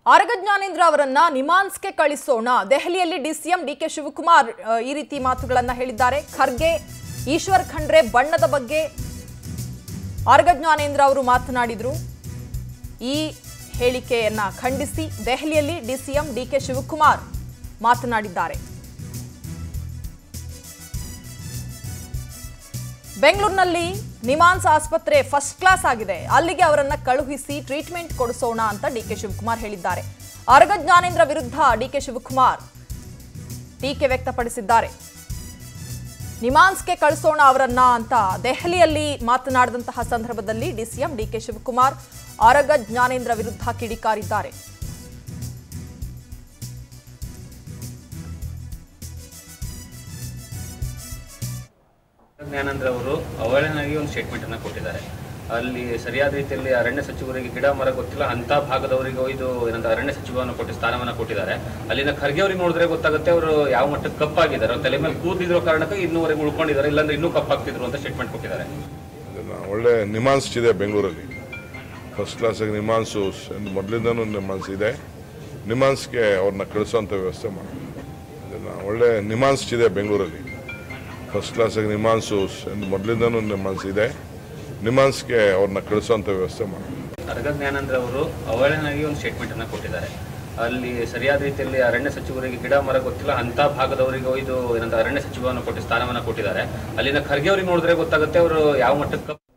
ಆರಗ ಜ್ಞಾನೇಂದ್ರ ಅವರನ್ನ ನಿಮಾನ್ಸ್ಗೆ ಕಳಿಸೋಣ ದೆಹಲಿಯಲ್ಲಿ ಡಿಸಿಎಂ ಡಿಕೆ ಶಿವಕುಮಾರ್ ಆ, ಈ ರೀತಿ ಮಾತುಗಳನ್ನ ಹೇಳಿದ್ದಾರೆ ಖರ್ಗೆ ಈಶ್ವರ್ ಖಂಡ್ರೆ ಬಣ್ಣದ ಬಗ್ಗೆ ಆರಗ ಜ್ಞಾನೇಂದ್ರ ಅವರು ಮಾತನಾಡಿದ್ರು ಈ ಹೇಳಿಕೆಯನ್ನ ಖಂಡಿಸಿ ದೆಹಲಿಯಲ್ಲಿ ಡಿಸಿಎಂ ಡಿಕೆ ಶಿವಕುಮಾರ್ ಮಾತನಾಡಿದ್ದಾರೆ ಬೆಂಗಳೂರಿನಲ್ಲಿ ನಿಮಾನ್ಸ್ ಆಸ್ಪತ್ರೆ ಫಸ್ಟ್ ಕ್ಲಾಸ್ ಆಗಿದೆ ಅಲ್ಲಿಗೆ ಅವರನ್ನ ಕಳುಹಿಸಿ ಟ್ರೀಟ್ಮೆಂಟ್ ಕೊಡಿಸೋಣ ಅಂತ ಡಿಕೆ ಶಿವಕುಮಾರ್ ಹೇಳಿದ್ದಾರೆ ಆರಗ ಜ್ಞಾನೇಂದ್ರ ವಿರುದ್ಧ ಡಿಕೆ ಶಿವಕುಮಾರ್ ಟೀಕೆ ವ್ಯಕ್ತಪಡಿಸಿದ್ದಾರೆ ನಿಮಾನ್ಸ್ಗೆ ಕಳಿಸೋಣ ಅವರನ್ನ ಅಂತ ದೆಹಲಿಯಲ್ಲಿ ಮಾತನಾಡಿದಂತಹ ಸಂದರ್ಭದಲ್ಲಿ ಡಿಸಿಎಂ ಡಿಕೆ ಶಿವಕುಮಾರ್ ಆರಗ ಜ್ಞಾನೇಂದ್ರ ವಿರುದ್ಧ ಕಿಡಿಕಾರಿದ್ದಾರೆ ಜ್ಞಾನೇಂದ್ರ ಅವರು ಅವಳನಾಗಿ ಒಂದು ಸ್ಟೇಟ್ಮೆಂಟ್ ಅನ್ನ ಕೊಟ್ಟಿದ್ದಾರೆ ಅಲ್ಲಿ ಸರಿಯಾದ ರೀತಿಯಲ್ಲಿ ಅರಣ್ಯ ಸಚಿವರಿಗೆ ಗಿಡ ಮರ ಗೊತ್ತಿಲ್ಲ ಅಂತ ಭಾಗದವರಿಗೆ ಇದು ಏನಂತ ಅರಣ್ಯ ಸಚಿವವನ್ನು ಕೊಟ್ಟು ಸ್ಥಾನವನ್ನ ಕೊಟ್ಟಿದ್ದಾರೆ ಅಲ್ಲಿನ ಖರ್ಗೆ ಅವರಿಗೆ ನೋಡಿದ್ರೆ ಗೊತ್ತಾಗುತ್ತೆ ಅವರು ಯಾವ ಮಟ್ಟಕ್ಕೆ ಕಪ್ಪಾಗಿದ್ದಾರೆ ಅವ್ರ ತಲೆ ಮೇಲೆ ಕೂದಿರೋ ಕಾರಣಕ್ಕೆ ಇನ್ನೂವರೆಗೆ ಉಳ್ಕೊಂಡಿದ್ದಾರೆ ಇಲ್ಲಾಂದ್ರೆ ಇನ್ನೂ ಕಪ್ಪಾಗ್ತಿದ್ರು ಅಂತ ಸ್ಟೇಟ್ಮೆಂಟ್ ಕೊಟ್ಟಿದ್ದಾರೆ ಅದನ್ನ ಒಳ್ಳೆ ನಿಮಾನ್ಸ್ ಇದೆ ಬೆಂಗಳೂರಲ್ಲಿ ಫಸ್ಟ್ ಕ್ಲಾಸಾಗಿ ನಿಮಾನ್ಸು ಮೊದಲಿಂದನೂ ನಿಮಾನ್ಸ್ ಇದೆ ನಿಮಾನ್ಸ್ಗೆ ಅವ್ರನ್ನ ಕಳಿಸೋಂಥ ವ್ಯವಸ್ಥೆ ಮಾಡಿ ಅದನ್ನು ಒಳ್ಳೆ ನಿಮಾನ್ಸ್ ಇದೆ ಬೆಂಗಳೂರಲ್ಲಿ ಫಸ್ಟ್ ಕ್ಲಾಸಾಗಿ ನಿಮಾನ್ಸು ಮೊದಲಿಂದನೂ ನಿಮಾನ್ಸ್ ಇದೆ ನಿಮಾನ್ಸ್ಗೆ ಅವ್ರನ್ನ ಕಳಿಸೋಂಥ ವ್ಯವಸ್ಥೆ ಮಾಡಿ ಅರಗ ಜ್ಞಾನೇಂದ್ರ ಅವರು ಅವಳನಾಗಿ ಒಂದು ಸ್ಟೇಟ್ಮೆಂಟ್ ಅನ್ನ ಕೊಟ್ಟಿದ್ದಾರೆ ಅಲ್ಲಿ ಸರಿಯಾದ ರೀತಿಯಲ್ಲಿ ಅರಣ್ಯ ಸಚಿವರಿಗೆ ಗಿಡ ಮರ ಗೊತ್ತಿಲ್ಲ ಅಂತ ಭಾಗದವರಿಗೆ ಇದು ಏನಂತ ಅರಣ್ಯ ಸಚಿವವನ್ನು ಕೊಟ್ಟು ಸ್ಥಾನವನ್ನ ಕೊಟ್ಟಿದ್ದಾರೆ ಅಲ್ಲಿನ ಖರ್ಗೆ ಅವರಿಗೆ ನೋಡಿದ್ರೆ ಗೊತ್ತಾಗುತ್ತೆ ಅವರು ಯಾವ ಮಟ್ಟಕ್ಕೆ ಕಪ್